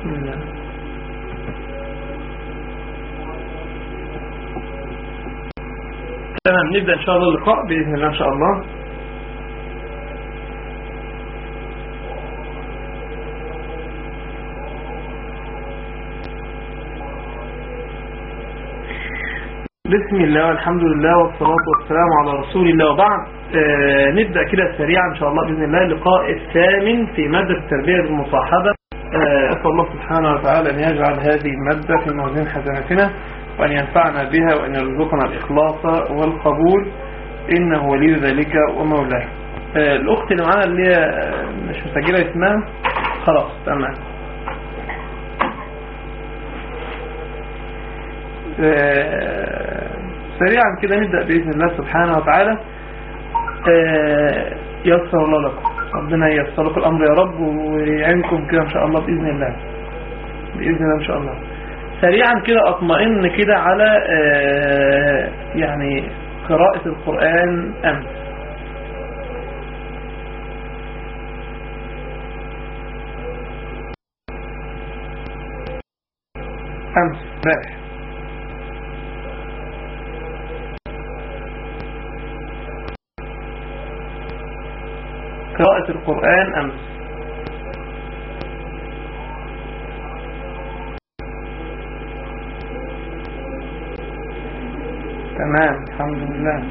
بسم الله تمام نبدأ إن شاء الله اللقاء بإذن الله إن شاء الله بسم الله والحمد لله والصلاة والسلام على رسول الله وبعد آه نبدأ كده سريعا إن شاء الله بإذن الله اللقاء الثامن في مادة التربية المصاحبة آه أسأل الله سبحانه وتعالى أن يجعل هذه المادة في موازين حسناتنا وأن ينفعنا بها وأن يرزقنا الإخلاص والقبول إنه ولي ذلك ومولاه آه الأخت اللي معانا اللي هي مش مسجلة اسمها خلاص تمام سريعا كده نبدأ بإذن الله سبحانه وتعالى يسر الله لكم ربنا ييسر لكم الأمر يا رب ويعينكم كده إن شاء الله بإذن الله بإذن الله إن شاء الله سريعا كده أطمئن كده على يعني قراءة القرآن أمس أمس رايح قراءة القرآن أمس تمام الحمد لله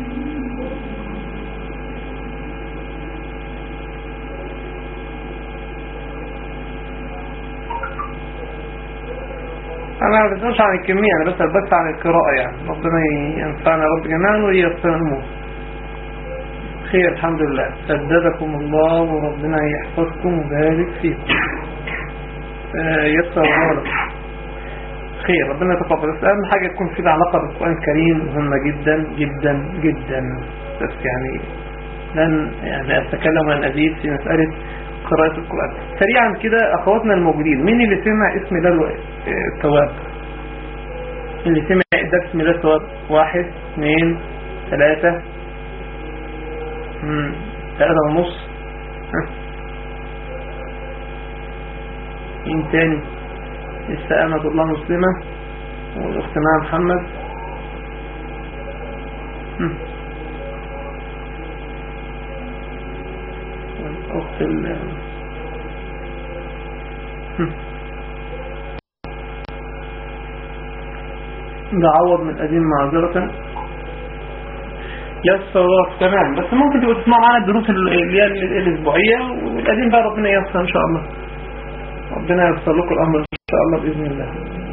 أنا ما بسألش عن الكمية أنا بسأل بس عن القراءة يعني ربنا ينفعنا رب جميعا وييسر الأمور خير الحمد لله سددكم الله وربنا يحفظكم ويبارك فيكم يسر الله لكم خير ربنا يتقبل بس أهم حاجة تكون في علاقة بالقرآن الكريم مهمة جدا جدا جدا بس يعني لن يعني أتكلم عن أزيد في مسألة قراءة القرآن سريعا كده أخواتنا الموجودين مين اللي سمع اسم الله الثواب اللي سمع ده اسم الله الثواب واحد اثنين ثلاثة ثلاثة ونص مين تاني لسه أمة الله مسلمة والأخت مع محمد والأخت ال ده عوض من القديم معذرة يسر الله تمام بس ممكن تبقوا تسمعوا معانا الدروس اللي هي الأسبوعية والقديم بقى ربنا ييسر إن شاء الله ربنا ييسر لكم الأمر إن شاء الله بإذن الله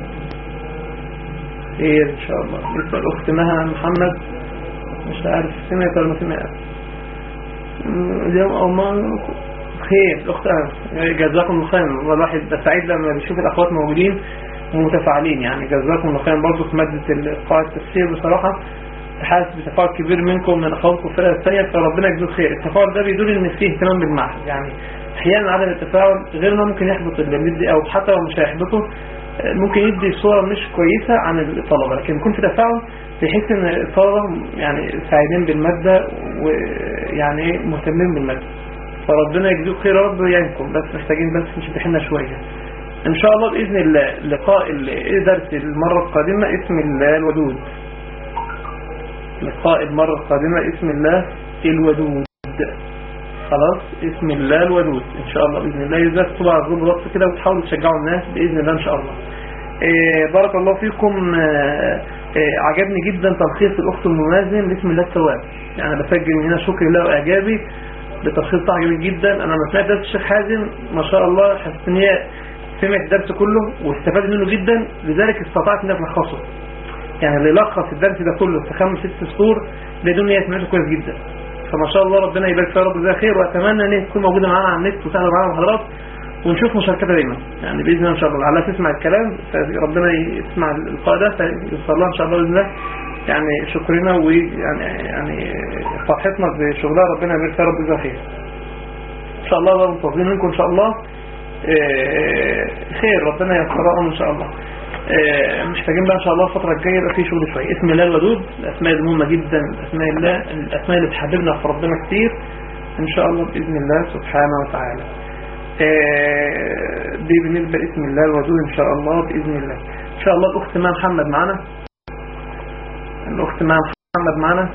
خير إن شاء الله لسه الأخت مها محمد مش عارف سمعت ولا ما سمعت اليوم أو ما خير الأخت جزاكم الله خير الواحد سعيد لما بيشوف الأخوات موجودين ومتفاعلين يعني جزاكم الله خير برضه في مادة قاعة التفسير بصراحة حاسس بتفاعل كبير منكم من اخواتكم في الفرقه الثانيه فربنا يجزيكم خير التفاعل ده بيدل ان فيه اهتمام بالمعهد يعني احيانا عدم التفاعل غير ما ممكن يحبط اللي بيدي او حتى لو مش هيحبطه ممكن يدي صوره مش كويسه عن الطلبه لكن يكون في تفاعل بيحس ان الطلبه يعني سعيدين بالماده ويعني مهتمين بالماده فربنا يجزيكم خير يا رب ويعينكم بس محتاجين بس نشد حيلنا شويه ان شاء الله باذن الله لقاء درس المره القادمه اسم الله الودود لقاء المرة القادمة اسم الله الودود خلاص اسم الله الودود ان شاء الله بإذن الله إذا تكتبوا على الجروب ربط كده وتحاولوا تشجعوا الناس بإذن الله ان شاء الله إيه بارك الله فيكم إيه عجبني جدا تلخيص الأخت الملازم باسم الله التواب يعني بسجل من هنا شكر الله وإعجابي بتلخيص بتاعها جميل جدا أنا لما سمعت درس الشيخ حازم ما شاء الله حسيت إن هي سمعت الدرس كله واستفاد منه جدا لذلك استطعت إنها تلخصه يعني اللي يلخص الدرس ده كله في خمس ست سطور بدون هي سمعته كويس جدا فما شاء الله ربنا يبارك فيها رب جزاها خير واتمنى ان هي تكون موجوده معانا على النت وتحضر معانا المحاضرات ونشوف مشاركتها دايما يعني باذن الله ان شاء الله على تسمع الكلام ربنا يسمع اللقاء ده فيوصل لها ان شاء الله باذن الله يعني شكرنا ويعني يعني فرحتنا بشغلها ربنا يبارك فيها رب جزاها خير ان شاء الله منتظرين منكم ان شاء الله خير ربنا ييسرهم ان شاء الله محتاجين بقى ان شاء الله الفترة الجاية يبقى في شغل شوية اسم الله الودود الاسماء المهمة جدا اسماء الله الاسماء اللي تحببنا في ربنا كتير ان شاء الله باذن الله سبحانه وتعالى آه، دي بالنسبة لاسم الله الودود ان شاء الله بإذن الله ان شاء الله الاخت ما محمد معنا الاخت ما محمد معنا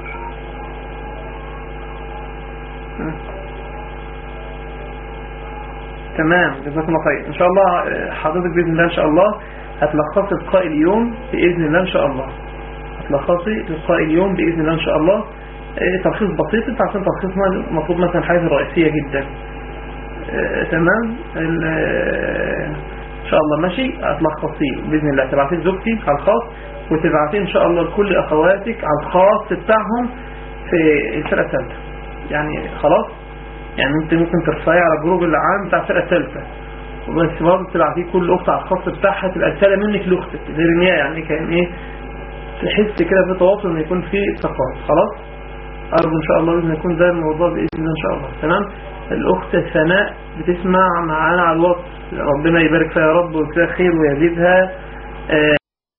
تمام جزاكم الله خير ان شاء الله آه، حضرتك باذن الله ان شاء الله هتلخصي لقاء اليوم باذن الله ان شاء الله هتلخصي لقاء اليوم باذن الله ان شاء الله آه، تلخيص بسيط انت عشان تلخيصنا المفروض مثلا الحاجات الرئيسيه جدا آه، تمام ال- آه، ان شاء الله ماشي هتلخصيه باذن الله تبعتيه لزوجتي على الخاص وتبعتيه ان شاء الله لكل اخواتك على الخاص بتاعهم في الفرقه الثالثه يعني خلاص يعني انت ممكن ترفعي على الجروب العام بتاع الفرقه الثالثه بس برضه تبعتيه كل اخت على الخاص بتاعها تبقى رساله منك لاختك غير ان هي يعني كان ايه تحس كده في تواصل ان يكون في ثقافه خلاص ارجو ان شاء الله باذن يكون ده الموضوع باذن الله ان شاء الله تمام الاخت سناء بتسمع معانا على الواتس ربنا يبارك فيها يا رب ويجزاها خير ويزيدها آه،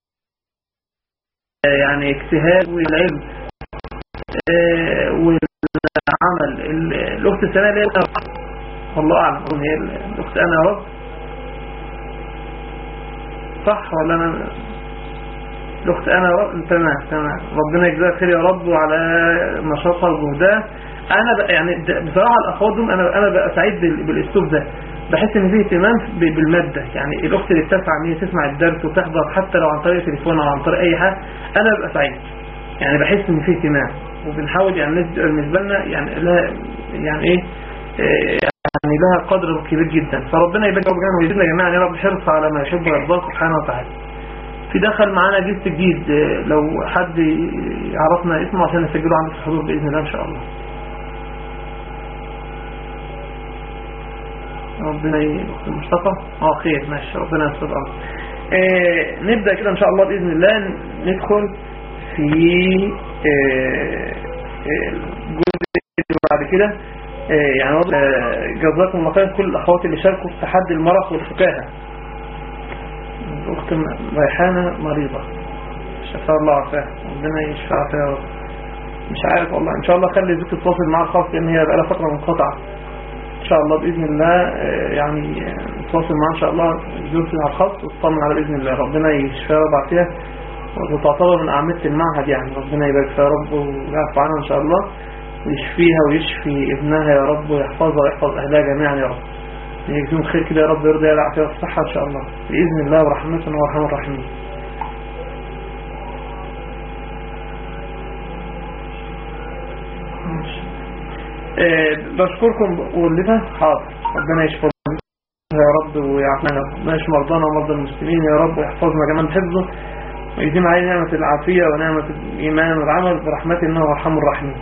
آه، يعني اجتهاد والعلم آه، والعمل ال- الاخت سناء اللي هي والله اعلم أظن هي الاخت انا يا رب صح ولا انا الاخت انا يا رب تمام تمام ربنا يجزاها خير يا رب وعلى نشاطها وجهدها انا بقى يعني د- بصراحه الاخوات دول انا انا بقى سعيد بال- بالاسلوب ده بحس ان فيه اهتمام ب- بالماده يعني الاخت اللي بتسعى ان هي تسمع الدرس وتحضر حتى لو عن طريق تليفون او عن طريق اي حاجه انا ببقى سعيد يعني بحس ان فيه اهتمام وبنحاول يعني الناس تبقى بالنسبه لنا يعني لها يعني ايه إيه، يعني لها قدر كبير جدا فربنا يبارك رب جميعا ويزيدنا جميعا يا رب حرص على ما يحب ويرضاه سبحانه وتعالى في دخل معانا جيست جديد آه، لو حد يعرفنا اسمه عشان نسجله عنده في الحضور بإذن الله إن شاء الله ربنا ي- مصطفى اه خير ماشي ربنا يستر الأمر آه نبدأ كده إن شاء الله بإذن الله ن- ندخل في آه آه، الجزء اللي بعد كده آه يعني برضه، آه، جزاكم الله خير كل الأخوات اللي شاركوا في تحدي المرض والفكاهة الأخت م- ريحانة مريضة شفاء الله عافاها ربنا يشفى عافاها يا رب مش عارف والله إن شاء الله خلي زوجتي تتواصل معاها الخاص لأن هي بقالها فترة منقطعة إن شاء الله بإذن الله آه، يعني آه، نتواصل معاها إن شاء الله زوجتي على الخاص وتطمن على بإذن الله ربنا يشفيها ويرضى عافيها وتعتبر من أعمدة المعهد يعني ربنا يبارك فيها يا رب ويعفو عنها إن شاء الله ويشفيها ويشفي ابنها يا رب ويحفظها ويحفظ أهلها جميعا يا رب يجزيهم خير كده يا رب يرضي على العافية والصحة إن شاء الله بإذن الله ورحمته وارحم الراحمين ماشي. آه، بشكركم والدتها حاضر ربنا يشفى يا رب ويعافينا ماشي مرضانا ومرضى المسلمين يا رب ويحفظنا كمان حفظه ويديم علينا نعمة العافية ونعمة الإيمان والعمل برحمته إنه أرحم الراحمين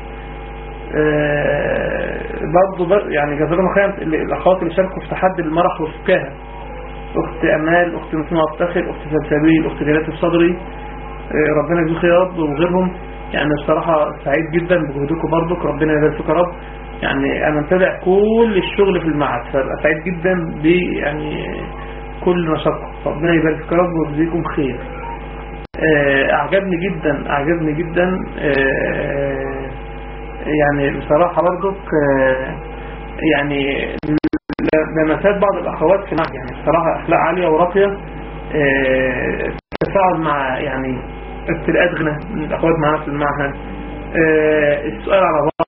آه، برضه بر- يعني جزاكم الله خير الأخوات اللي شاركوا في تحدي المرح والفكاهة أخت أمال أخت مسلمة أفتخر أخت سلسبيل أخت جلال الصدري آه، ربنا يجزيك خير يا رب وغيرهم يعني بصراحة سعيد جدا بجهودكم برضك ربنا يبارك فيك يا رب يعني أنا متابع كل الشغل في المعهد فبقى سعيد جدا ب يعني كل نشاطكم ربنا يبارك فيك يا رب ويجزيكم خير آه، أعجبني جدا أعجبني جدا آه، يعني بصراحة برضك آه، يعني ل- لمسات بعض الأخوات في المعهد يعني بصراحة أخلاق عالية وراقية آه، تفاعل مع يعني ابتلاءات غنى من الأخوات معانا في المعهد آه، السؤال على بعض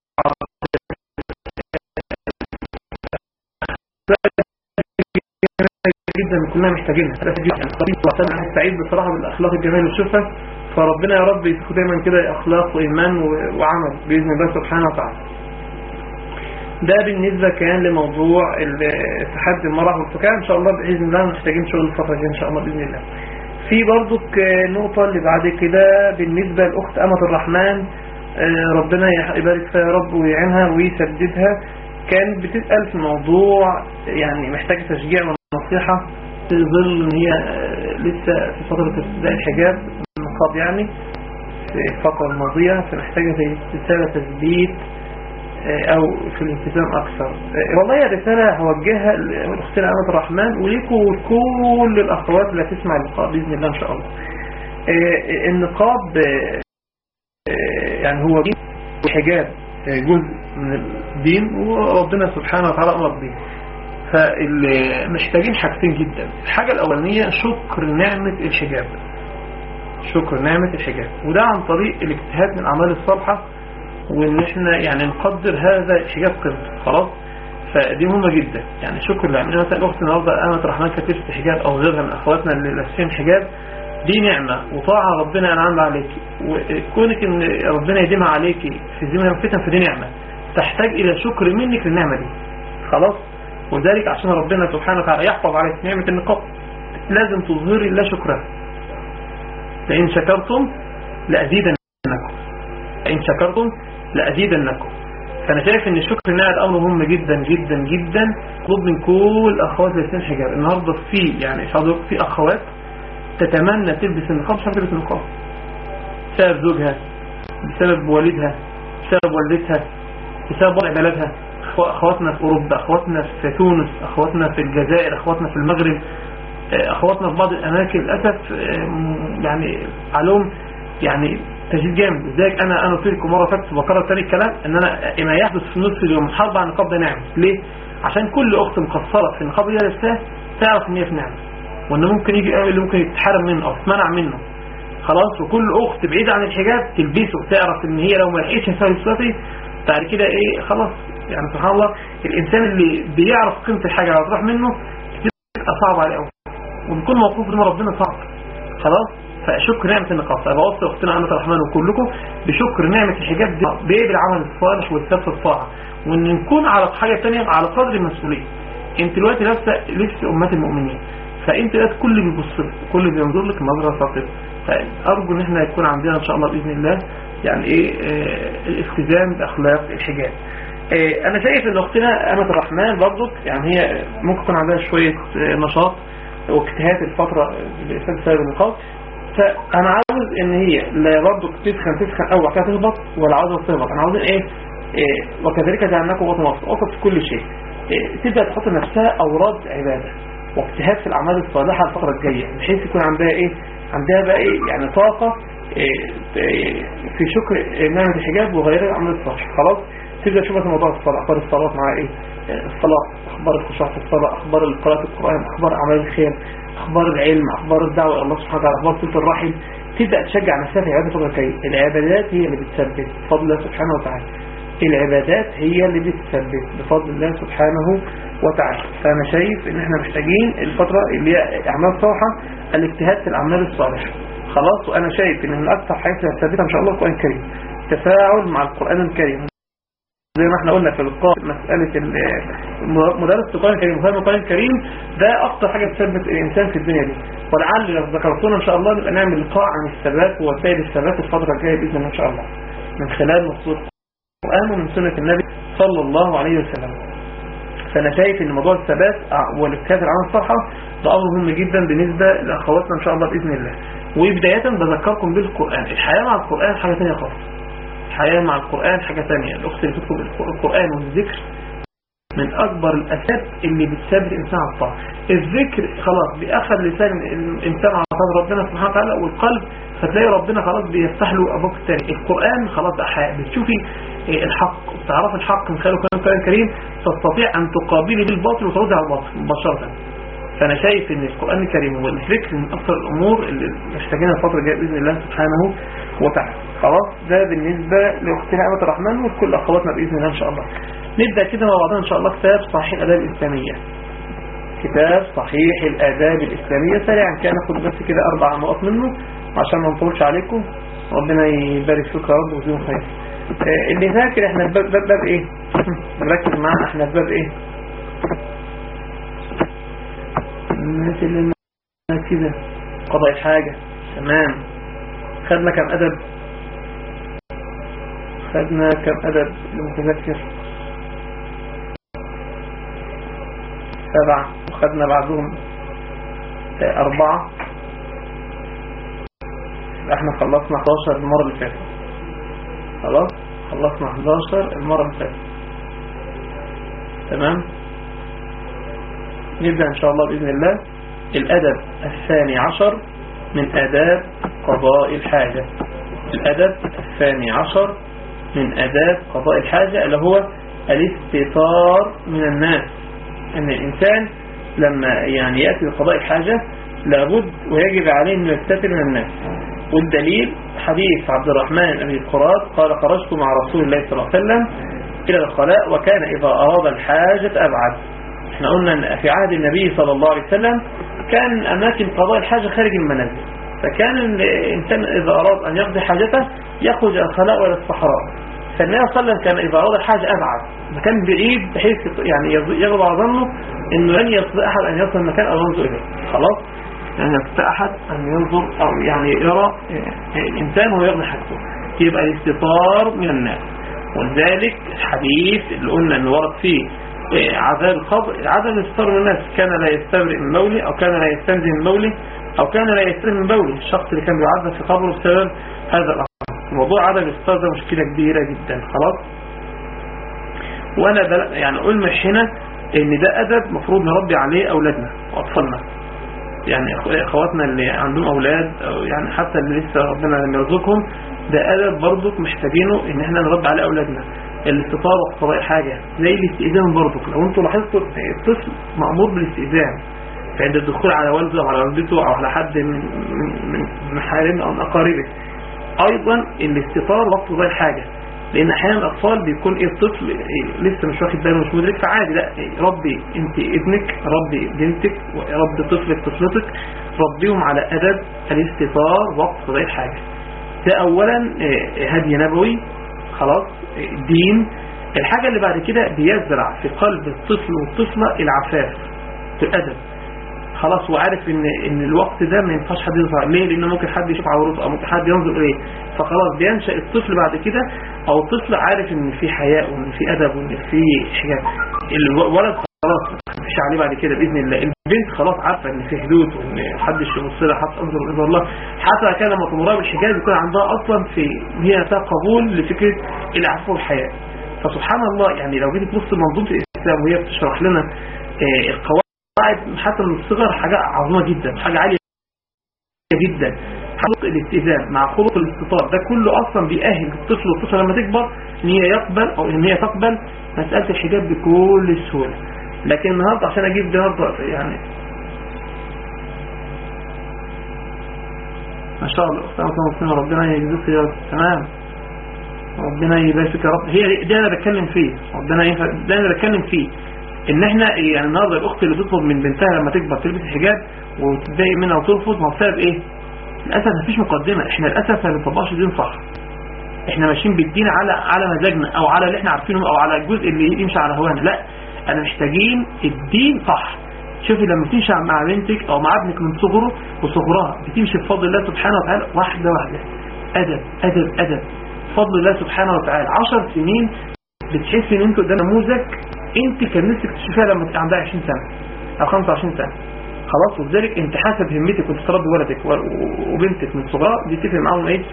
جدا كلنا محتاجينها يعني انا سعيد بصراحة بالاخلاق الجميلة اللي بشوفها فربنا يا رب يديكم دايما كده اخلاق وايمان و- وعمل باذن الله سبحانه وتعالى ده بالنسبة كان لموضوع ال- تحدي المرح والفكاهة ان شاء الله باذن الله محتاجين شغل الفترة الجاية ان شاء الله باذن الله في برضك نقطة اللي بعد كده بالنسبة لأخت أمة الرحمن آه، ربنا يح- يبارك فيها يا رب ويعينها ويسددها كانت بتسأل في موضوع يعني محتاجة تشجيع ونصيحة في ظل ان هي آه، لسه في فترة ابتداء الحجاب النقاب يعني في الفترة الماضية فمحتاجة زي رسالة تثبيت آه، او في الالتزام اكثر آه، والله يا رسالة هوجهها لاختنا امة الرحمن وليكم كل الاخوات اللي هتسمع اللقاء باذن الله ان شاء الله آه، النقاب آه، آه، يعني هو دين وحجاب آه، جزء من الدين وربنا سبحانه وتعالى امر به فاللي محتاجين حاجتين جدا الحاجة الأولانية شكر نعمة الحجاب شكر نعمة الحجاب وده عن طريق الاجتهاد من الأعمال الصالحة وإن احنا يعني نقدر هذا الحجاب قيمته خلاص فدي مهمة جدا يعني شكر لله يعني مثلا أخت النهاردة أمة رحمن كتبت حجاب أو غيرها من أخواتنا اللي لابسين حجاب دي نعمة وطاعة ربنا أنعم عليك وكونك إن ربنا يديمها عليك في زمن الفتن فدي نعمة تحتاج إلى شكر منك للنعمة دي خلاص وذلك عشان ربنا سبحانه وتعالى يحفظ عليك نعمة النقاب لازم تظهري الله شكرا لئن شكرتم لأزيدنكم لئن شكرتم لأزيدنكم فأنا شايف إن الشكر إنها أمر مهم جدا جدا جدا مطلوب من كل أخوات لابسين حجاب النهاردة في يعني مش عاوز في أخوات تتمنى تلبس النقاب مش تلبس النقاب بسبب زوجها بسبب والدها بسبب والدتها بسبب وضع بلدها أخواتنا في أوروبا أخواتنا في تونس أخواتنا في الجزائر أخواتنا في المغرب أخواتنا في بعض الأماكن للأسف يعني علوم يعني تجديد جامد لذلك أنا أنا قلت لكم مرة فاتت بكرر تاني الكلام إن أنا ما يحدث في نصف اليوم حرب على النقاب ده نعمة ليه؟ عشان كل أخت مقصرة في النقاب اللي لابساه تعرف إن هي في نعمة وإن ممكن يجي اللي ممكن يتحرم منه أو تمنع منه خلاص وكل أخت بعيدة عن الحجاب تلبسه تعرف إن هي لو ما لحقتش تلبسه بعد كده إيه خلاص يعني سبحان الله الإنسان اللي بيعرف قيمة الحاجة لو تروح منه بتبقى صعب عليه قوي وبيكون موقوف قدام ربنا صعب خلاص فشكر نعمة النقاط فبوصي أختنا عمة الرحمن وكلكم بشكر نعمة الحجاب دي بإيه بالعمل الصالح والثبت الطاعة وإن نكون على حاجة تانية على قدر المسؤولية انت دلوقتي لابسه لبس أمات المؤمنين فانت دلوقتي كل اللي بيبص لك كل اللي بينظر لك نظرة ثاقبة فأرجو إن احنا يكون عندنا إن شاء الله بإذن الله يعني إيه آه الالتزام بأخلاق الحجاب آه أنا شايف إن أختنا أمة الرحمن برضك يعني هي ممكن يكون عندها شوية آه نشاط واجتهاد الفترة بسبب النقاط فأنا عاوز إن هي لا برضك تسخن تسخن أو بعد كده تهبط ولا عاوزة تهبط أنا عاوز إيه, إيه وكذلك جعلناكم وطن وسط وسط في كل شيء إيه تبدأ تحط نفسها أوراد عبادة واجتهاد في الأعمال الصالحة الفترة الجاية بحيث يكون عندها إيه عندها بقى إيه يعني طاقة إيه في شكر نعمة الحجاب وغيرها الأعمال الصالحة خلاص تبدأ تشوف مثلا موضوع الصلاة أخبار الصلاة مع إيه الصلاة أخبار الخشوع في الصلاة أخبار قراءة القرآن أخبار أعمال الخير أخبار العلم أخبار الدعوة إلى الله سبحانه وتعالى أخبار صلة الرحم تبدأ تشجع نفسها في عبادة الفترة الجاية العبادات هي اللي بتثبت بفضل الله سبحانه وتعالى العبادات هي اللي بتثبت بفضل الله سبحانه وتعالى فأنا شايف إن إحنا محتاجين الفترة اللي هي أعمال صالحة الاجتهاد في الأعمال الصالحة خلاص وأنا شايف إن من أكثر حاجات اللي هتثبتها إن شاء الله القرآن الكريم تفاعل مع القرآن الكريم زي ما احنا قلنا في اللقاء مسألة مدرسة القرآن الكريم وفهم القرآن الكريم ده أكتر حاجة تثبت الإنسان في الدنيا دي ولعل لو ذكرتونا إن شاء الله نبقى نعمل لقاء عن الثبات ووسائل الثبات الفترة الجاية بإذن الله إن شاء الله من خلال نصوص القرآن ومن سنة النبي صلى الله عليه وسلم فأنا شايف إن موضوع الثبات والاجتهاد العمل الصالحة ده أمر مهم جدا بالنسبة لأخواتنا إن شاء الله بإذن الله وبداية بذكركم بالقرآن الحياة مع القرآن حاجة ثانية خالص الحياة مع القرآن حاجة ثانية الأخت اللي تطلب القرآن والذكر من أكبر الأسباب اللي بتثبت الإنسان على الطاعة الذكر خلاص بأخذ لسان الإنسان على طاعة ربنا سبحانه وتعالى والقلب فتلاقي ربنا خلاص بيفتح له أبواب الثاني القرآن خلاص بقى حياة بتشوفي الحق تعرف الحق من خلال القرآن الكريم تستطيع أن تقابلي بالباطل وتردي على الباطل مباشرة فأنا شايف أن القرآن الكريم والذكر من أكثر الأمور اللي محتاجينها الفترة الجاية بإذن الله سبحانه وتعالى خلاص ده بالنسبة لأختنا أمة الرحمن وكل أخواتنا بإذن الله إن شاء الله نبدأ كده مع بعضنا إن شاء الله كتاب صحيح الآداب الإسلامية كتاب صحيح الآداب الإسلامية سريعا كان ناخد بس كده أربع نقط منه عشان ما نطولش عليكم ربنا يبارك فيك يا رب ويجزيهم خير اللي فاكر احنا باب, باب, باب ايه ركز معانا احنا في باب ايه الناس اللي كده قضاء الحاجة تمام خدنا كم أدب خدنا كم أدب للمتذكر سبعة وخدنا بعدهم أربعة احنا خلصنا 11 المرة اللي فاتت خلاص خلصنا 11 المرة اللي فاتت تمام نبدأ إن شاء الله بإذن الله الأدب الثاني عشر من أداب قضاء الحاجة الأدب الثاني عشر من أداب قضاء الحاجة اللي هو الاستطار من الناس ان الانسان لما يعني يأتي بقضاء الحاجة لابد ويجب عليه انه يستتر من الناس والدليل حديث عبد الرحمن أبي القراد قال خرجت مع رسول الله صلى الله عليه وسلم إلى الخلاء وكان إذا أراد الحاجة أبعد احنا قلنا أن في عهد النبي صلى الله عليه وسلم كان أماكن قضاء الحاجة خارج المنازل فكان الإنسان إذا أراد أن يقضي حاجته يخرج الخلاء وإلى الصحراء فالنبي صلى الله عليه وسلم كان إذا أراد الحاجة أبعد مكان بعيد بحيث يعني يغضب على ظنه إنه لن يستطيع أحد أن يصل المكان أو ينظر إليه خلاص يعني يستطيع أحد أن ينظر أو يعني يرى الإنسان وهو يغضي حاجته يبقى الاستطار من الناس ولذلك الحديث اللي قلنا أنه ورد فيه عذاب القبر عدم الاستطار من الناس كان لا يستبرئ من بوله أو كان لا يستنزي من بوله أو كان لا يسترم من بوله الشخص اللي كان بيعذب في قبره بسبب هذا الأمر موضوع عدم الاستطار ده مشكلة كبيرة جدا خلاص وانا يعني ألمح هنا ان ده ادب مفروض نربي عليه اولادنا واطفالنا يعني اخواتنا اللي عندهم اولاد او يعني حتى اللي لسه ربنا لم يرزقهم ده ادب برضك محتاجينه ان احنا نربي عليه اولادنا الاستطار واقتضاء حاجة زي الاستئذان برضك لو انتوا لاحظتوا الطفل مأمور بالاستئذان فعند الدخول على والده او على والدته او على حد من من من محارمه او من اقاربه ايضا الاستطار واقتضاء الحاجة لان احيانا الاطفال بيكون ايه الطفل إيه لسه مش واخد باله مش مدرك فعادي لا إيه ربي انت ابنك ربي بنتك ربي طفلك طفلتك ربيهم على ادب الاستطار وقت قضاء الحاجه ده اولا إيه هدي نبوي خلاص دين الحاجه اللي بعد كده بيزرع في قلب الطفل والطفله العفاف في الادب خلاص هو عارف ان ان الوقت ده ما ينفعش حد يظهر ليه لان ممكن حد يشوف عورته او ممكن حد ينظر اليه فخلاص بينشا الطفل بعد كده او الطفل عارف ان في حياء وان في ادب وان في حجاب الولد خلاص مفيش عليه بعد كده باذن الله البنت خلاص عارفه ان في حدود وان محدش يبص لها حتى انظر الى الله حتى كان لما تمرها بالحجاب يكون عندها اصلا في هي قبول لفكره العفو والحياء فسبحان الله يعني لو جيت تبص منظومه الاسلام وهي بتشرح لنا آه القواعد قاعد حتى من الصغر حاجة عظيمة جدا حاجة عالية جدا خلق الاستئذان مع خلق الاستطار ده كله اصلا بيأهل الطفل والطفل لما تكبر ان هي يقبل او ان هي تقبل مسألة الحجاب بكل سهولة لكن النهاردة عشان اجيب النهاردة يعني ما شاء الله اختنا مسلمة ربنا يجزيك يا تمام ربنا يبارك يا رب هي ده انا بتكلم فيه ربنا ينفع ده انا بتكلم فيه ان احنا يعني النهارده الاخت اللي بتطلب من بنتها لما تكبر تلبس الحجاب وتتضايق منها وترفض ما بسبب ايه للاسف مفيش مقدمه احنا للاسف ما بنطبقش الدين صح احنا ماشيين بالدين على على مزاجنا او على اللي احنا عارفينه او على الجزء اللي يمشي على هوانا لا انا محتاجين الدين صح شوفي لما تمشي مع بنتك او مع ابنك من صغره وصغرها بتمشي بفضل الله سبحانه وتعالى واحده واحده ادب ادب ادب بفضل الله سبحانه وتعالى 10 سنين بتحسي ان انت قدام نموذج انت كان نفسك تشوفيها لما تبقى عندها 20 سنة او 25 سنة خلاص وبذلك انت حاسب همتك وانت تربي ولدك وبنتك من صغرها دي تفرق معاهم ايه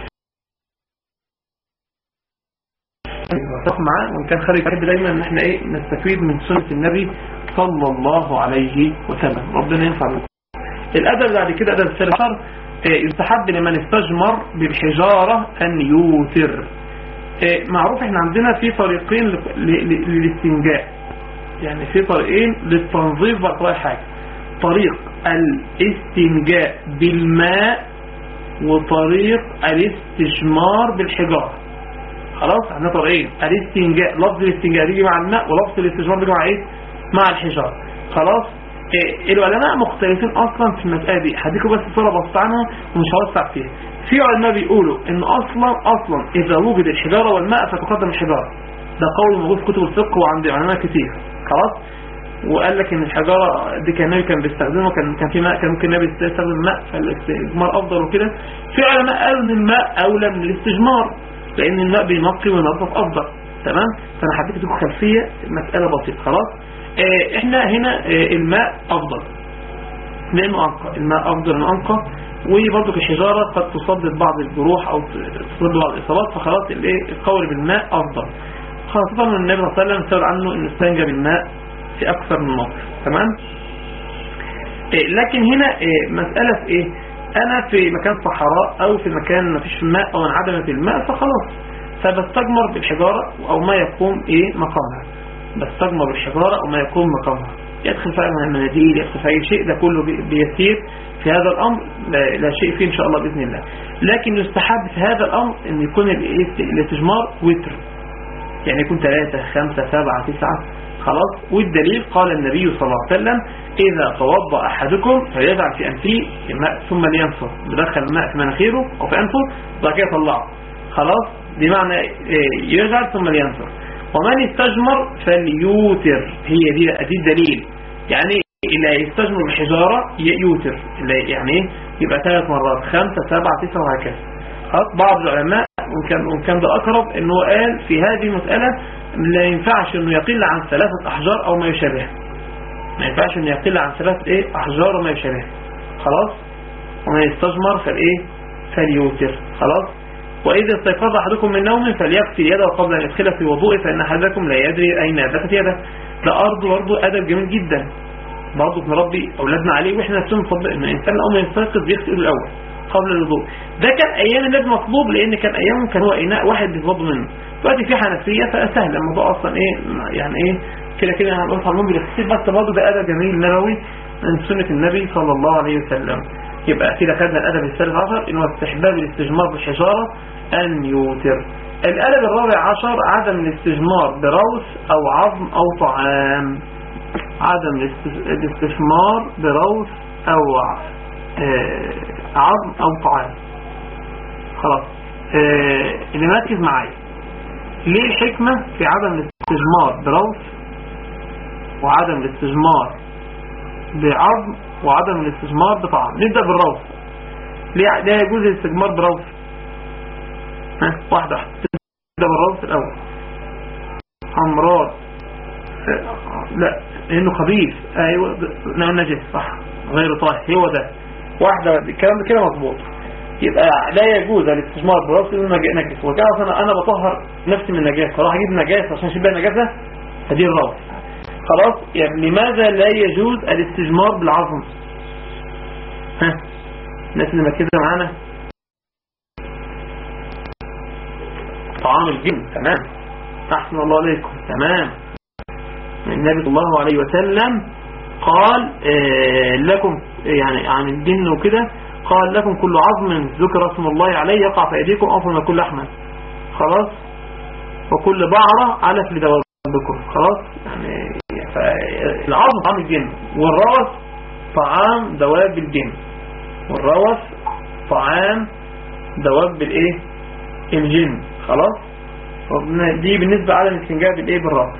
معاه وان كان خارج بحب دايما ان احنا ايه نستفيد من سنة النبي صلى الله عليه وسلم ربنا ينفع بكم الادب بعد كده ادب الثالث يستحب لمن استجمر بالحجارة ان يوتر معروف احنا عندنا في طريقين للاستنجاء يعني في طريقين للتنظيف بقراء حاجة طريق الاستنجاء بالماء وطريق الاستجمار بالحجارة خلاص عندنا طريقين الاستنجاء لفظ الاستنجاء بيجي مع الماء ولفظ الاستجمار بيجي مع ايه مع الحجارة خلاص إيه العلماء مختلفين اصلا في المسألة دي هديكم بس صورة بسيطة عنها ومش هوسع فيها في علماء بيقولوا ان اصلا اصلا اذا وجد الحجارة والماء فتقدم الحجارة ده قول موجود في كتب الفقه وعند علماء كتير خلاص وقال لك ان الحجارة دي كان النبي كان بيستخدمها كان كان في ماء كان ممكن النبي يستخدم ماء فالاستجمار افضل وكده في علماء قالوا ان الماء اولى من الاستجمار لان الماء بينقي وينظف افضل تمام فانا حبيت اديكم خلفيه مساله بسيطه خلاص اه احنا هنا اه الماء افضل لانه انقى الماء افضل من انقى وبرضه الحجاره قد تصدد بعض الجروح او تصدد بعض الاصابات فخلاص الايه القول بالماء افضل خاصه ان النبي صلى الله عليه وسلم سأل عنه انه استنجى بالماء في اكثر من موقف تمام اه لكن هنا مساله في ايه انا في مكان صحراء او في مكان ما فيش ماء او انعدمت الماء فخلاص فبستجمر بالحجارة او ما يقوم ايه مقامها بستجمر بالحجارة او ما يقوم مقامها يدخل في مناديل يدخل في أي شيء ده كله بيسير في هذا الأمر لا, لا شيء فيه إن شاء الله بإذن الله لكن يستحب في هذا الأمر أن يكون الاستجمار وتر يعني يكون ثلاثة خمسة سبعة تسعة خلاص والدليل قال النبي صلى الله عليه وسلم إذا توضأ أحدكم فيجعل في أنفه الماء ثم لينفر بدخل الماء في مناخيره أو في أنفه وبعد كده يطلعه خلاص بمعنى إيه، يجعل ثم لينفر ومن استجمر فليوتر هي دي دي الدليل يعني اللي يستجمر بحجارة يوتر اللي يعني ايه يبقى ثلاث مرات خمسة سبعة تسعة وهكذا خلاص بعض العلماء وكان, وكان ده أقرب انه قال في هذه المسألة لا ينفعش انه يقل عن ثلاثة أحجار أو ما يشابه ما ينفعش انه يقل عن ثلاثة ايه أحجار وما يشابه خلاص ومن يستجمر فالايه فليوتر خلاص وإذا استيقظ أحدكم من نوم فليغسل يده قبل أن يدخل في وضوءه فإن أحدكم لا يدري أين باتت يده ده أرض برضه أدب جميل جدا برضه بنربي أولادنا عليه وإحنا نفسهم نطبق إن الإنسان أول ما يستيقظ بيغسل الأول قبل الوضوء ده كان أيام الناس مطلوب لأن كان أيامهم كان هو إناء واحد بيتوضى منه دلوقتي في حنفية فسهل الموضوع أصلا إيه يعني إيه كده كده هنقول صلى بالغسيل بس برضه ده أدب جميل نبوي من سنة النبي صلى الله عليه وسلم يبقى كده خدنا الأدب الثالث عشر إنه استحباب الاستجمار بالحجارة أن يوتر الأدب الرابع عشر عدم الاستجمار بروث أو عظم أو طعام عدم الاستثمار بروث أو آه، عظم أو طعام خلاص آه، اللي مركز معايا ليه الحكمة في عدم الاستجمار بروث وعدم الاستجمار بعظم وعدم الاستجمار بطعام نبدأ بالروث ليه لا يجوز الاستجمار بروث ها واحدة واحدة نبدأ بالروث الأول أمراض لا لأنه خبيث أيوة نعم نجس صح غير طاهر هو ده واحدة الكلام ده كده مظبوط يبقى لا يجوز الاستجمار برأس انه نجس وكان انا انا بطهر نفسي من النجاسه فراح اجيب نجاسه عشان اشيل النجاسه فدي الروث خلاص يعني لماذا لا يجوز الاستجمار بالعظم ها الناس اللي مركزه معانا طعام الجن تمام احسن الله عليكم تمام النبي صلى الله عليه وسلم قال آه لكم يعني عن الجن وكده قال لكم كل عظم ذكر اسم الله عليه يقع في ايديكم افضل من كل لحمه خلاص وكل بعرة علف لدوابكم خلاص يعني العظم طعام الجن والروث طعام دواب الجن والروث طعام دواب الايه الجن خلاص دي بالنسبة على الاستنجاء بالايه بالروث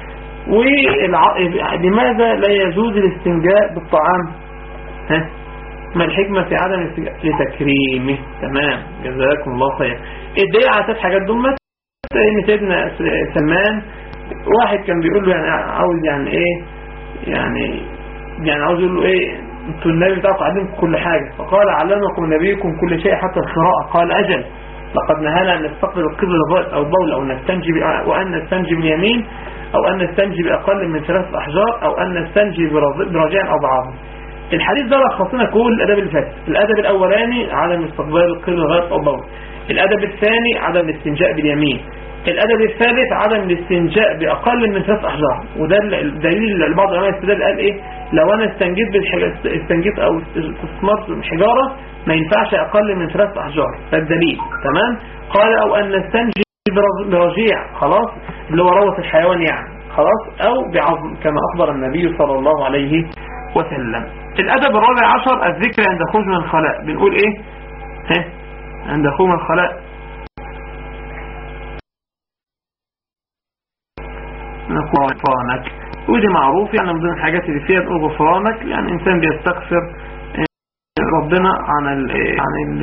ولماذا لا يجوز الاستنجاء بالطعام ها ما الحكمة في عدم الاستنجاء لتكريمه تمام جزاكم الله خير الدليل على ثلاث حاجات دمت ان سيدنا سلمان واحد كان بيقول له يعني عاوز يعني ايه يعني يعني عاوز يقول له ايه انتوا النبي بتاعكم علمكم كل حاجة فقال علمكم نبيكم كل شيء حتى القراءة قال اجل لقد نهانا ان نستقبل القبل او البول او نستنجي وان نستنجي من يمين او ان نستنجي باقل من ثلاث احجار او ان نستنجي براجع او بعظم الحديث ده لخصنا كل الاداب اللي فاتت الادب الاولاني عدم استقبال القبل لغايه او البول الادب الثاني عدم الاستنجاء باليمين الأدب الثالث عدم الاستنجاء بأقل من ثلاث أحجار وده الدليل اللي بعض العلماء استدل قال إيه لو أنا استنجيت استنجيت أو استثمرت حجارة ما ينفعش أقل من ثلاث أحجار ده الدليل تمام قال أو أن نستنجي برجيع خلاص اللي هو روث الحيوان يعني خلاص أو بعظم كما أخبر النبي صلى الله عليه وسلم الأدب الرابع عشر الذكر عند خروج من الخلاء بنقول إيه ها عند خروج من الخلاء غفرانك ودي معروف يعني من ضمن الحاجات اللي فيها تقول غفرانك يعني انسان بيستغفر ربنا عن ال عن ال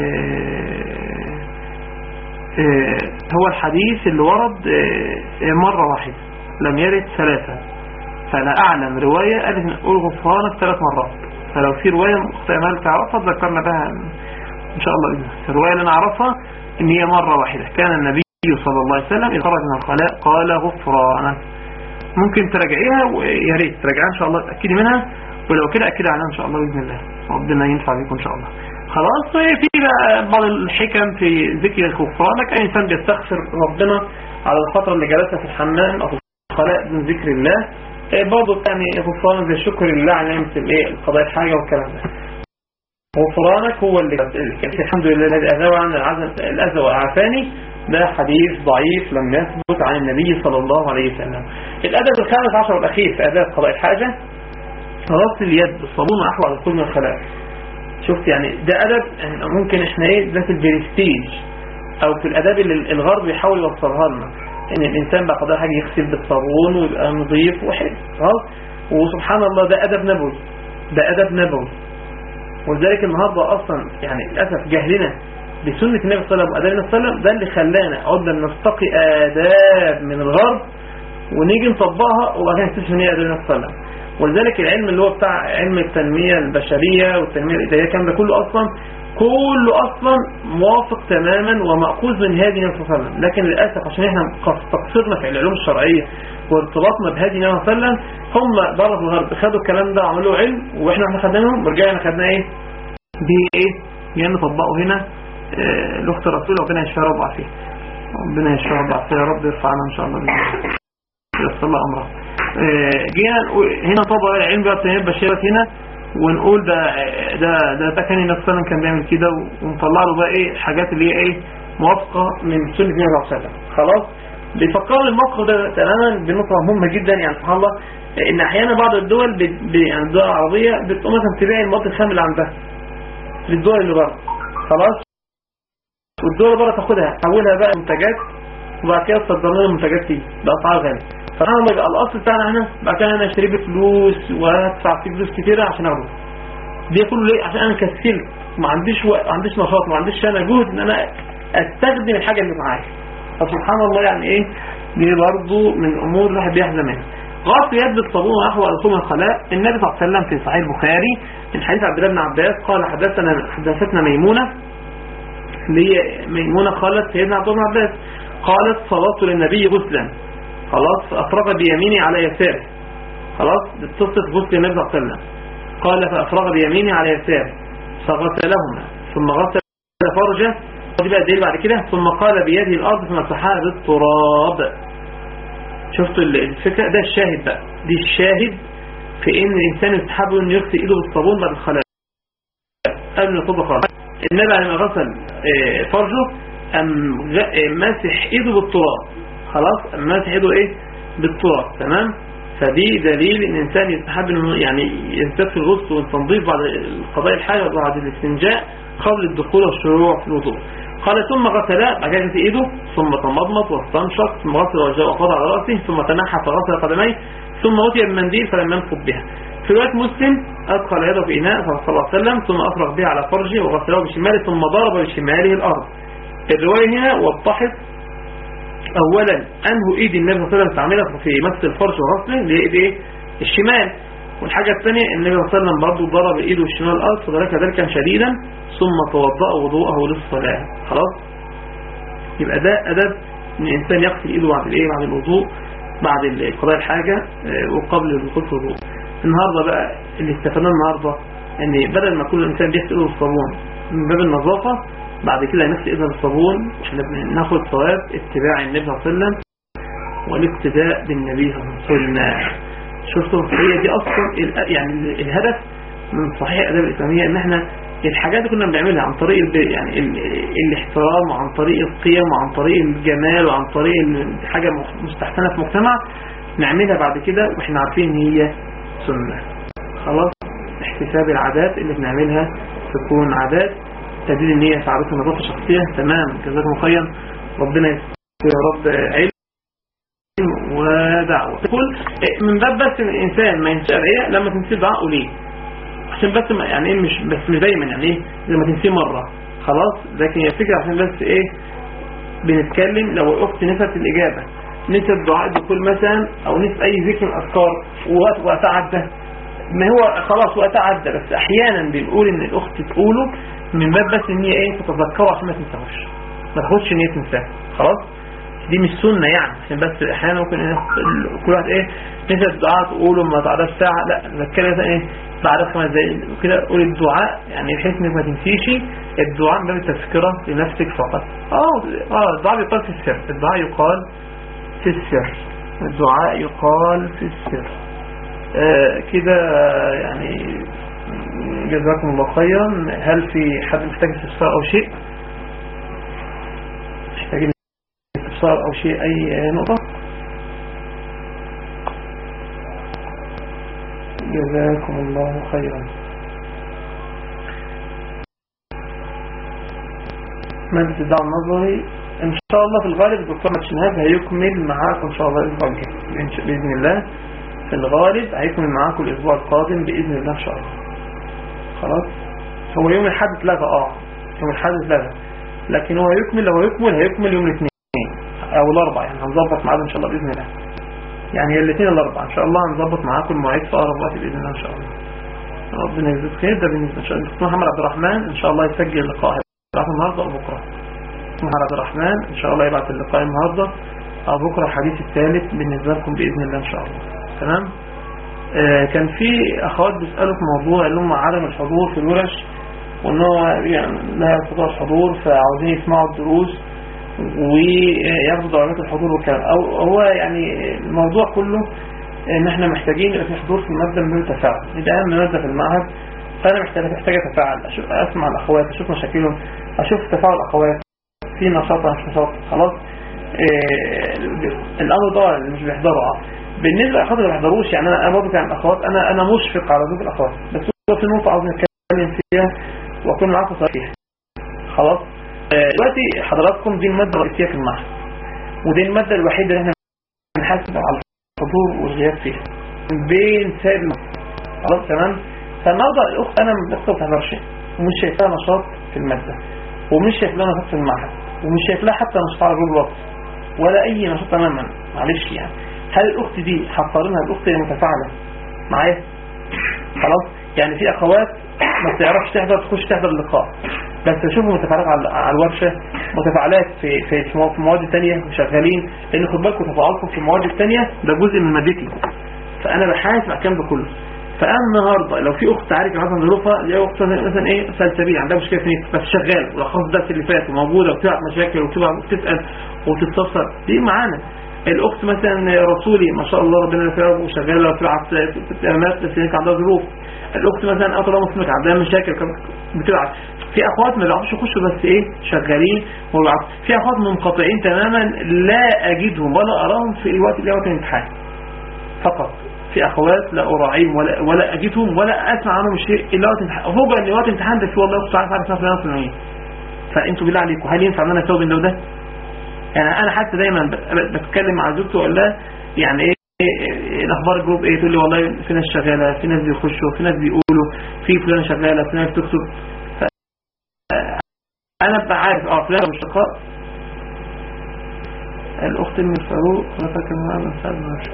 هو الحديث اللي ورد مرة واحدة لم يرد ثلاثة فلا أعلم رواية قالت نقول غفرانك ثلاث مرات فلو في رواية مختمل تعرفها تذكرنا بها إن شاء الله بإذن الرواية اللي نعرفها إن هي مرة واحدة كان النبي صلى الله عليه وسلم إذا خرج من الخلاء قال غفرانك ممكن تراجعيها ويا ريت تراجعيها ان شاء الله تاكدي منها ولو كده اكدي عليها ان شاء الله باذن الله ربنا ينفع بيكم ان شاء الله خلاص في بقى بعض الحكم في ذكر الغفرانك اي انسان بيستغفر ربنا على الفتره اللي جلسها في الحمام او في الخلاء من ذكر الله إيه برضه يعني غفران زي شكر لله على نعمة الايه القضاء الحاجة والكلام ده غفرانك هو اللي الحمد لله الذي أذوى عن العزم الأذى وأعفاني ده حديث ضعيف لم يثبت عن النبي صلى الله عليه وسلم الأدب الخامس عشر والأخير في أداب قضاء الحاجة غسل اليد بالصابون وأحوى على كل من الخلاء شفت يعني ده أدب يعني ممكن احنا ايه ده في البرستيج أو في الأداب اللي الغرب بيحاول يوصلها لنا ان الإنسان بقى قضاء حاجة يغسل بالصابون ويبقى نظيف وحلو خلاص وسبحان الله ده أدب نبوي ده أدب نبوي ولذلك النهاردة أصلا يعني للأسف جهلنا بسنة النبي صلى الله عليه وسلم وأداب النبي صلى الله عليه وسلم ده اللي خلانا عدنا نستقي آداب من الغرب ونيجي نطبقها وبعدين نكتشف ان هي آداب النبي صلى الله عليه وسلم ولذلك العلم اللي هو بتاع علم التنمية البشرية والتنمية الإدارية الكلام ده كله أصلا كله أصلا موافق تماما ومأخوذ من هذه النبي صلى الله عليه وسلم لكن للأسف عشان احنا تقصيرنا في العلوم الشرعية وارتباطنا بهذه النبي صلى الله عليه وسلم هم بره في الغرب خدوا الكلام ده وعملوه علم واحنا احنا خدناهم ورجعنا خدنا ايه دي ايه يعني نطبقه هنا اه لاخت الرسول ربنا يشفيها رب عافيه ربنا يشفيها رب عافيه يا رب يرفعنا ان شاء الله باذن الله يصل الله امرها اه جينا هنا طبق العلم بقى التنميه البشريه هنا ونقول ده ده ده ده كان النبي صلى كان بيعمل كده ونطلع له بقى ايه الحاجات اللي هي ايه موافقه من سنه النبي صلى الله عليه وسلم خلاص بيفكروا الموقف ده تماما بنقطه مهمه جدا يعني سبحان الله ان احيانا بعض الدول ب... ب... يعني الدول العربيه بتقوم مثلا تبيع المواد الخام اللي عندها للدول اللي بره خلاص والدول اللي بره تاخدها تحولها بقى منتجات وبعد كده تصدر لنا المنتجات دي باسعار غاليه سبحان الله يبقى الاصل بتاعنا هنا بعد كده انا اشتري بفلوس وادفع فيه فلوس كتيره عشان اخده دي كله ليه عشان انا كسلت ما عنديش وقت ما عنديش نشاط ما عنديش انا جهد ان انا استخدم الحاجه اللي معايا فسبحان الله يعني ايه دي برضه من امور الواحد بيحزن منها غسل يد بالصابون ونحو رسول الخلاء النبي صلى الله عليه وسلم في صحيح البخاري من حديث عبد الله بن عباس قال حدثنا حدثتنا ميمونه اللي هي ميمونه قالت سيدنا عبد الله بن عباس قالت صلاه للنبي غسلا خلاص فافرغ بيميني على يساره خلاص بتصف غسل النبي صلى الله عليه وسلم قال فافرغ بيميني على يساره فغسلهما ثم غسل فرجه ودي بقى الدليل بعد كده ثم قال بيده الارض فمسحها بالتراب شفتوا الفكرة ده الشاهد بقى دي الشاهد في ان الانسان يستحب انه يغسل ايده بالصابون بعد الخلاء قبل ما يطبخ خالص النبي لما غسل فرجه ام ماسح ايده بالتراب خلاص ام ماسح ايده ايه بالتراب تمام فدي دليل ان الانسان يستحب انه يعني ينتفي الغسل والتنظيف بعد قضاء الحاجه وبعد الاستنجاء قبل الدخول والشروع في الوضوء قال ثم غسل بعد كده غسل ايده ثم تمضمض واستنشق ثم غسل وجهه وقضى على راسه ثم تنحى فغسل قدميه ثم أتي بمنديل فلم ينفض بها في روايه مسلم أدخل يده في إناء صلى الله عليه وسلم ثم أفرغ بها على فرجه وغسله بشماله ثم ضرب بشماله الأرض الرواية هنا وضحت أولا أنه إيد النبي صلى الله عليه وسلم استعملها في مس الفرج وغسله اللي هي إيد إيه؟ الشمال والحاجة الثانية النبي صلى الله عليه وسلم برضه ضرب إيده الشمال الأرض فذلك ذلك شديدا ثم توضأ وضوءه للصلاة خلاص يبقى ده أدب ان الانسان يغسل ايده بعد الايه بعد الوضوء بعد قضاء الحاجة وقبل الدخول في الوضوء النهاردة بقى اللي استفدناه النهاردة ان بدل ما كل انسان بيغسل ايده بالصابون من باب النظافة بعد كده نغسل ايده بالصابون عشان ناخد ثواب اتباع النبي صلى الله عليه وسلم والاقتداء بالنبي صلى الله عليه وسلم شفتوا هي دي اصلا يعني الهدف من صحيح الاداب الاسلاميه ان احنا الحاجات اللي كنا بنعملها عن طريق الب... يعني ال... الاحترام وعن طريق القيم وعن طريق الجمال وعن طريق حاجة مستحسنة في مجتمع نعملها بعد كده واحنا عارفين ان هي سنة خلاص احتساب العادات اللي بنعملها تكون عادات تدل ان هي ساعدتنا نظافة شخصية تمام جزاكم خيرا ربنا يا رب علم ودعوة تقول من باب بس ان الانسان ما ينسى ايه لما تنسي دعاء ليه عشان بس ما يعني ايه مش بس مش دايما يعني ايه لما تنسيه مرة خلاص لكن هي الفكرة عشان بس ايه بنتكلم لو الاخت نسيت الاجابة نسيت دعاء دخول مثلا او نسيت اي ذكر من الاذكار ووقت وقت عدى ما هو خلاص وقت عدى بس احيانا بنقول ان الاخت تقوله من باب بس ان هي ايه تتذكره عشان ما تنساهوش ما تاخدش ان هي تنساه خلاص دي مش سنة يعني عشان بس احيانا ممكن إيه كل واحد ايه نسيت الدعاء تقوله ما تعرفش ساعة لا بتكلم مثلا ايه بعد خمس دقايق وكده قول الدعاء يعني بحيث انك ما تنسيش الدعاء من باب التذكرة لنفسك فقط اه اه الدعاء يقال في السر الدعاء يقال في السر الدعاء يقال في السر آه، كده يعني جزاكم الله خيرا هل في حد محتاج استفسار او شيء محتاجين استفسار او شيء اي نقطة جزاكم الله خيرا مادة الدعم النظري ان شاء الله في الغالب الدكتور ماتشنهاب هيكمل معاكم ان شاء الله الاسبوع الجاي باذن الله في الغالب هيكمل معاكم الاسبوع القادم باذن الله ان شاء الله خلاص هو يوم الحد اتلغى اه يوم الحد اتلغى لكن هو هيكمل لو هيكمل هيكمل يوم الاثنين او الاربع يعني هنظبط ميعاد ان شاء الله باذن الله يعني الاثنين الاربع ان شاء الله هنظبط معاكم المواعيد في اقرب وقت باذن الله ان شاء الله ربنا يجزيك خير ده بالنسبه ان شاء الله الدكتور محمد عبد الرحمن ان شاء الله يسجل اللقاء هيبعته النهارده او بكره محمد عبد الرحمن ان شاء الله يبعت اللقاء النهارده او بكره الحديث الثالث بالنسبه لكم باذن الله ان شاء الله تمام آه كان في اخوات بيسالوا في موضوع اللي هم عدم الحضور في الورش وان هو يعني لا يستطيع الحضور فعاوزين يسمعوا الدروس وياخدوا درجات الحضور والكلام او هو يعني الموضوع كله ان احنا محتاجين يبقى في حضور في الماده من التفاعل ده اهم ماده في المعهد فانا محتاج محتاج اتفاعل اشوف اسمع الاخوات اشوف مشاكلهم اشوف تفاعل الاخوات في نشاط مش نشاط خلاص إيه الامر ده اللي مش بيحضروا اه بالنسبه للاخوات اللي ما بيحضروش يعني انا برضه كان الاخوات انا انا مشفق على ذوق الاخوات بس هو في نقطه عاوز نتكلم فيها واكون معاكم صريح خلاص دلوقتي حضراتكم دي الماده الرئيسيه في المعهد ودي الماده الوحيده اللي احنا بنحاسب على الحضور والغياب فيها بين سائر خلاص تمام فالنهارده الاخت انا الاخت ما بتحضرش ومش شايفاها نشاط في الماده ومش شايف لها نشاط في المعهد ومش شايف لها حتى نشاط على جروب الواتس ولا اي نشاط تماما معلش يعني هل الاخت دي هتقارنها بالاخت اللي متفاعله معايا خلاص يعني في اخوات ما بتعرفش تحضر تخش تحضر اللقاء بس اشوفهم متفاعلات على على الورشه متفاعلات في في في مواد ثانيه وشغالين لان خد بالكم تفاعلكم في المواد الثانيه ده جزء من مادتي فانا بحاسب على الكلام ده كله فانا النهارده لو في اخت عارف مثلا ظروفها زي اخت مثلا ايه سلسبيل عندها مشكله في بس شغاله ولخص الدرس اللي فات وموجوده وبتبعت مشاكل وبتسال وتستفسر دي معانا الاخت مثلا رسولي ما شاء الله ربنا يسعدها وشغاله وبتبعت اعلانات بس هيك عندها ظروف الاخت مثلا اطلع مسلمك عندها مشاكل بتبعت في اخوات ما بيعرفوش يخشوا بس ايه شغالين وبيبعتوا في اخوات منقطعين تماما لا اجدهم ولا اراهم في الوقت اللي هو الامتحان فقط في اخوات لا اراعيهم ولا ولا اجدهم ولا اسمع عنهم شيء الا وقت امتحان هو ان وقت امتحان ده في والله اخت عارف عارف نفسي فلانيه فانتوا بالله عليكم هل ينفع ان انا اسوي بين ده وده يعني انا حتى دايما بتكلم مع زوجتي واقول لها يعني ايه إيه الاخبار الجروب ايه تقول لي والله في ناس شغاله في ناس بيخشوا في ناس بيقولوا في فلان شغاله في ناس بتكتب انا ببقى عارف اه فلان مش شقاء الاخت من الفاروق انا فاكر انها من سعد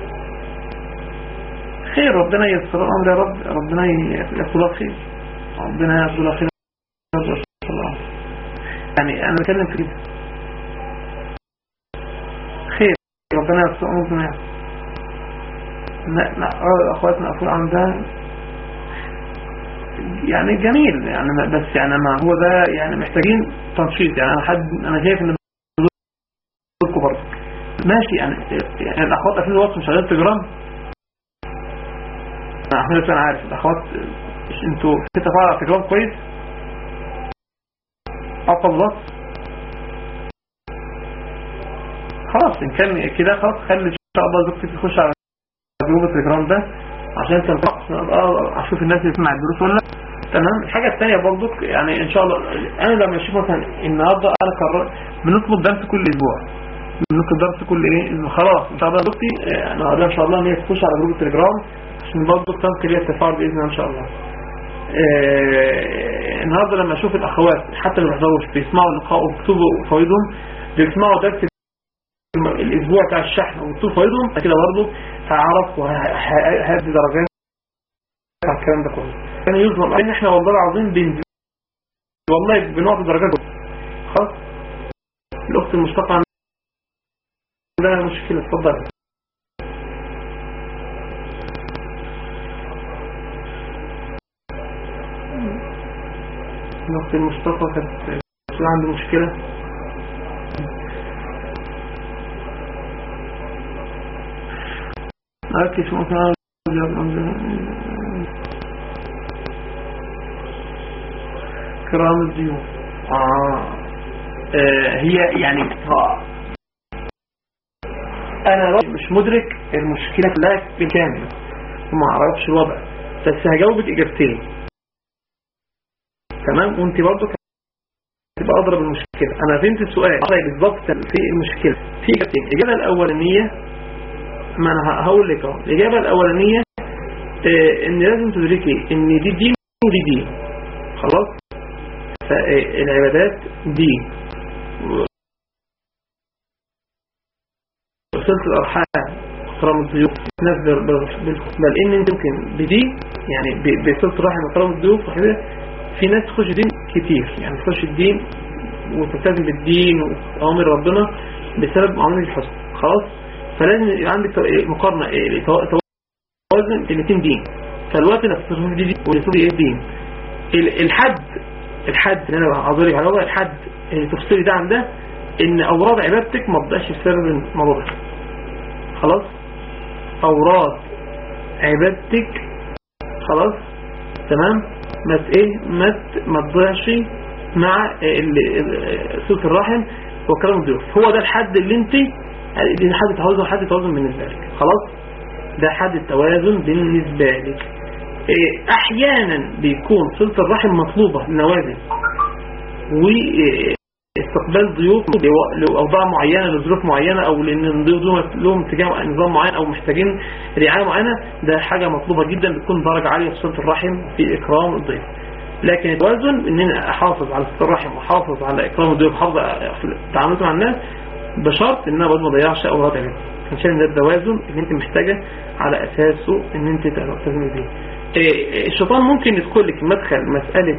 خير ربنا ييسر الامر يا رب ربنا ياخذها خير ربنا ياخذها خير الله يعني انا بتكلم في كده خير ربنا ييسر امرنا لا لا اخواتنا اقول عن ده يعني جميل يعني بس يعني ما هو ده يعني محتاجين تنشيط يعني انا حد انا شايف ان دوركم برضه ماشي يعني, يعني الاخوات اكيد الوقت مش شغال تجرام احمد انا عارف الاخوات انتوا في تفاعل على تجرام كويس اقوى بالظبط خلاص ان كان كده خلاص خلي ان شاء الله زوجتك تخش على جروب التليجرام ده عشان تنفق اه اشوف الناس اللي بتسمع الدروس ولا تمام الحاجه الثانيه برضو يعني ان شاء الله انا لما اشوف مثلا النهارده انا قررت بنطلب درس كل اسبوع بنطلب درس كل ايه خلاص ان شاء الله زوجتي انا هقول ان شاء الله ان هي تخش على جروب التليجرام عشان برضو تنقل لي التفاعل باذن الله ان شاء الله آه النهارده لما اشوف الاخوات حتى اللي ما بيحضروش بيسمعوا اللقاء وبيكتبوا فوائدهم بيسمعوا درس الاسبوع بتاع الشحن وبيكتبوا فوائدهم كده برضه هعرف وهدي درجات على الكلام ده كله كان يظهر ان احنا والله العظيم بن والله بنقعد درجات خلاص الاخت المشتقه عندها مشكله اتفضل الاخت المشتقه كانت عنده مشكله أركز ممكن كرام الضيوف آه. آه هي يعني آه. انا مش مدرك المشكلة كلها بالكامل وما اعرفش الوضع بس هجاوبك اجابتين تمام وانت برضو تبقى اضرب المشكلة انا فهمت السؤال بالظبط في المشكلة في اجابتين الاجابة الاولانية ما انا هقول لك اهو الاجابة الاولانية اه ان لازم تدركي ان دي دين ودي دين خلاص فالعبادات دين وصلت الارحام اكرام الضيوف ناس بل ان انت ممكن بدي يعني بصلت الرحم اكرام الضيوف وكده في ناس تخش دين كتير يعني تخش الدين وتلتزم بالدين وأوامر ربنا بسبب معاملة الحسن خلاص فلازم يبقى عندك مقارنة توازن الاثنين دين فالوقت اللي هتصرف دي دي واللي ايه دين الحد الحد اللي انا عذري على وضع الحد اللي تفصلي ده عن ده ان اوراد عبادتك ما تبقاش بسبب الموضوع ده خلاص اوراد عبادتك خلاص تمام ما ايه ما ما تضيعش مع صوت الرحم وكلام الضيوف هو ده الحد اللي انت دي حد توازن حد توازن بالنسبه لك خلاص ده حد التوازن بالنسبه لك إيه احيانا بيكون صله الرحم مطلوبه لنوازل واستقبال ضيوف لاوضاع معينه لظروف معينه او لان الضيوف لهم اتجاه نظام معين او محتاجين رعايه معينه ده حاجه مطلوبه جدا بتكون درجه عاليه في صله الرحم في اكرام الضيف لكن التوازن ان انا احافظ على صله الرحم واحافظ على اكرام الضيوف واحافظ على تعاملاتي مع الناس بشرط ان انا برضه ما اضيعش اوراد علاج عشان ده التوازن اللي انت محتاجه على اساسه ان انت تلتزمي بيه الشيطان ممكن يدخل لك مدخل مساله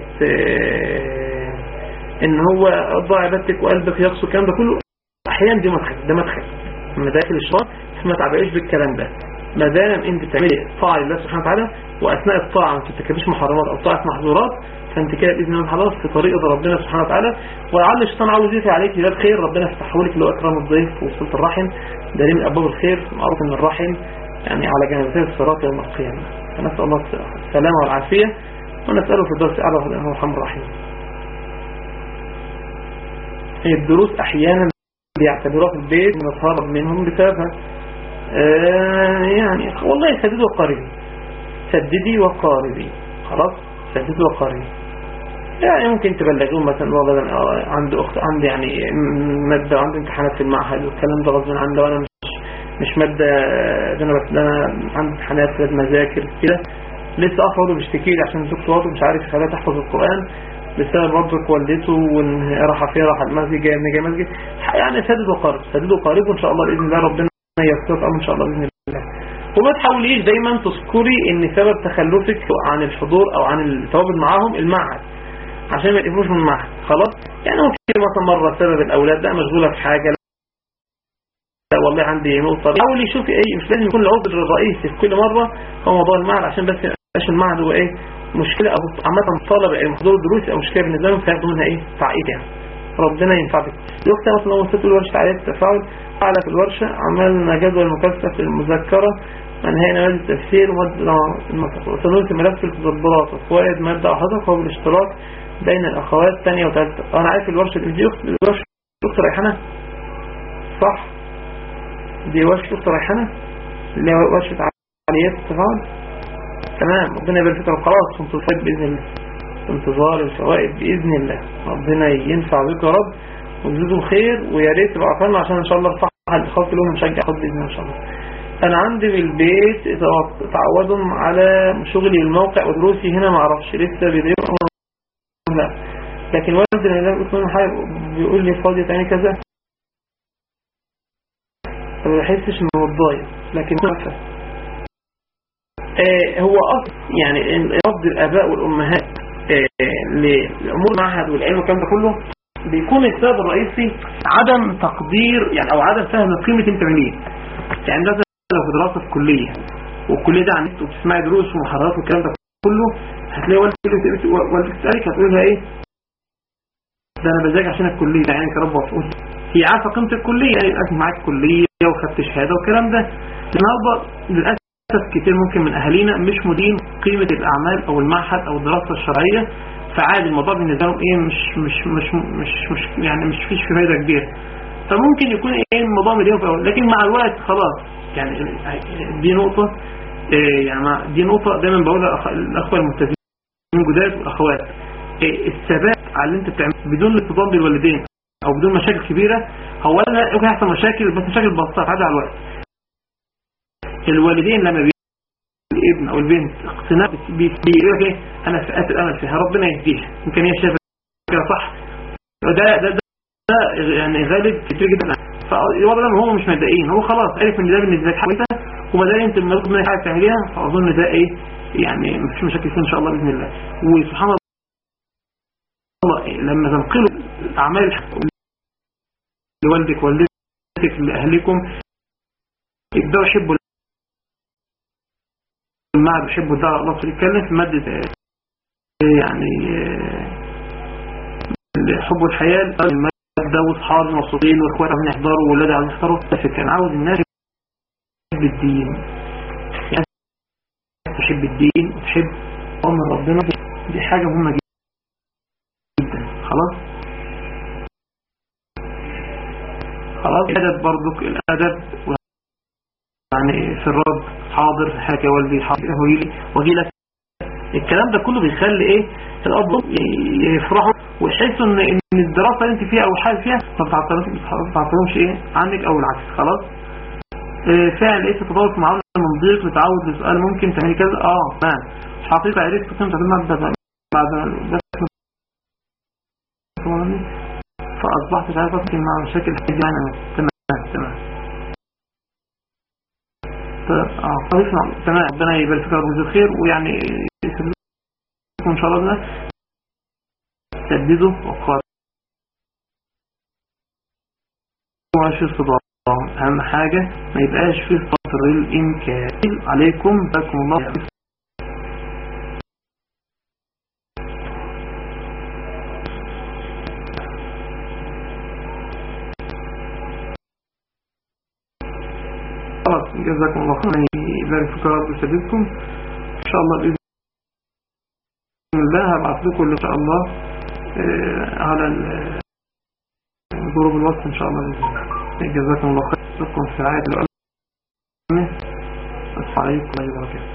ان هو ضاع عبادتك وقلبك يقصو الكلام ده كله احيانا دي مدخل ده مدخل مداخل الشيطان فما تعبئيش بالكلام ده ما دام انت بتعملي طاعه لله سبحانه وتعالى واثناء الطاعه ما ترتكبيش محرمات او طاعه محظورات فانت كده باذن الله خلاص في طريق ربنا سبحانه وتعالى ولعل الشيطان عاوز يفتح عليك باب خير ربنا يفتحه لك اللي هو اكرام الضيف وصله الرحم ده من ابواب الخير معروف ان الرحم يعني على جانبتي الصراط يوم القيامه فنسال الله السلامه والعافيه ونساله في الدرس الاعلى انه الرحمن الرحيم الدروس احيانا بيعتبروها في البيت ونتهرب منهم بسببها آه يعني والله سددي وقاربي سددي وقاربي خلاص سددي وقاربي يعني ممكن تبلغون مثلا والله عندي اخت عندي يعني ماده عندي امتحانات في المعهد والكلام ده غصب عني وانا مش مش ماده ده انا بس انا عندي امتحانات لازم اذاكر كده لسه اخ بيشتكي لي عشان الدكتور مش عارف يخليها تحفظ القران بسبب برضك والدته وان راح فيها راح المسجد جاي من جاي مسجد يعني سدد وقارب سدد وقارب وان شاء الله باذن الله ربنا ييسر الامر ان شاء الله باذن الله وما تحاوليش دايما تذكري ان سبب تخلفك عن الحضور او عن التواجد معاهم المعهد عشان ما يقفوش من المعهد خلاص يعني ممكن مثلا مره سبب الاولاد ده مشغوله في حاجه لا والله عندي نقطه حاولي شوفي ايه مش لازم يكون العذر الرئيسي في كل مره هو موضوع المعهد عشان بس يبقاش المعهد هو ايه مشكلة أو عامة طالب المحضور الدروسي أو مشكلة بالنسبة لهم فياخدوا منها إيه تعقيد يعني ربنا ينفع بك الوقت مثلا لو وصلت الورشة عليه التفاعل أعلى في الورشة عملنا جدول مكثف المذكرة انهينا مادة التفسير ومادة المنطق وسنوات ملف التدبرات وفوائد مادة أحدث هو بالاشتراك بين الأخوات ثانية وثالثة أنا عارف الورشة دي أخت الورشة أخت ريحانة صح دي ورشة أخت ريحانة اللي هي ورشة عمليات التفاعل تمام ربنا يبارك فيك خلاص كنت الفوائد بإذن الله انتظار الفوائد بإذن الله ربنا ينفع بك يا رب وتزيدوا خير ويا ريت تبقى عارفين عشان ان شاء الله الصح الخاص لهم نشجع خد باذن الله ان شاء الله انا عندي في البيت تعودهم على شغلي الموقع ودروسي هنا ما اعرفش لسه بيضيقوا لا لكن والدي لما يكون حاجه بيقول لي فاضي تعمل كذا ما بحسش انه متضايق لكن عارفه آه هو أصل يعني رفض الآباء والأمهات آه لأمور المعهد والعلم والكلام ده كله بيكون السبب الرئيسي عدم تقدير يعني أو عدم فهم قيمة انت منين يعني مثلا لو في دراسة في كلية والكلية ده عن النت وبتسمعي دروس ومحاضرات والكلام ده كله هتلاقي والدتك والدتك تسألك هتقول لها ايه ده انا بذاكر عشان الكلية يعني كرب وفقول هي عارفة قيمة الكلية يعني معاك كلية وخدت شهادة والكلام ده النهارده للأسف للأسف كتير ممكن من أهالينا مش مدين قيمة الأعمال أو المعهد أو الدراسة الشرعية فعادي الموضوع بالنسبة لهم إيه مش مش مش مش, مش يعني مش فيش في فايدة كبيرة فممكن يكون إيه الموضوع مليون في أول لكن مع الوقت خلاص يعني دي نقطة إيه يعني دي نقطة دايما بقول للأخوة الملتزمين جداد والأخوات إيه الثبات على اللي أنت بتعمله بدون الاصطدام بالوالدين أو بدون مشاكل كبيرة هو أنا ممكن يحصل مشاكل بس مشاكل بسيطة عادي على الوقت الوالدين لما بي الابن او البنت اقتناع بيقول ايه انا فئات الامل فيها ربنا يهديها يمكن هي شايفه كده صح ده ده ده يعني غالب كتير جدا فالوضع ده هو مش متضايقين هو خلاص عرف ان ده بالنسبه لك حاجه وما دام انت المفروض منك حاجه تعمليها فاظن ده ايه يعني مفيش مشاكل فيه ان شاء الله باذن الله وسبحان الله لما تنقلوا الاعمال لوالدك والدتك لاهلكم يبداوا يحبوا المعهد بيحبوا الدعوه الله يتكلم في ماده يعني حب الحياه الماده واصحابي مبسوطين واخواتي عايزين يحضروا واولادي عايزين يحضروا كان عاوز الناس تحب الدين يعني تحب الدين وتحب امر ربنا دي حاجه مهمه جدا خلاص خلاص الادب برضك الادب يعني في الرد حاضر حاجة والدي حاضر هو واجي لك الكلام ده كله بيخلي ايه الاب يفرحوا ويحسوا ان ان الدراسه اللي انت فيها او حاجه فيها ما بتعطيهمش ايه عنك او العكس خلاص إيه فعل ايه تتطور في معامله من ضيق لتعود لسؤال ممكن تعملي كذا اه تمام مش حقيقه عرفت كنت هتعمل بعد بس فاصبحت مش عارف اتكلم مع مشاكل يعني تمام تمام اه تمام ربنا يبارك فيك ويجزيك خير ويعني يسلمكم ان شاء الله سددوا وقاروا وعشر صدام اهم حاجة ما يبقاش فيه قطر الامكان عليكم بكم الله خلاص جزاكم الله خيرا يبارك فيكم رب ويسددكم ان شاء الله باذن الله هبعث لكم ان شاء الله على جروب الوصف ان شاء الله باذن الله جزاكم الله خير لكم في رعايه الامه السلام عليكم ورحمه الله وبركاته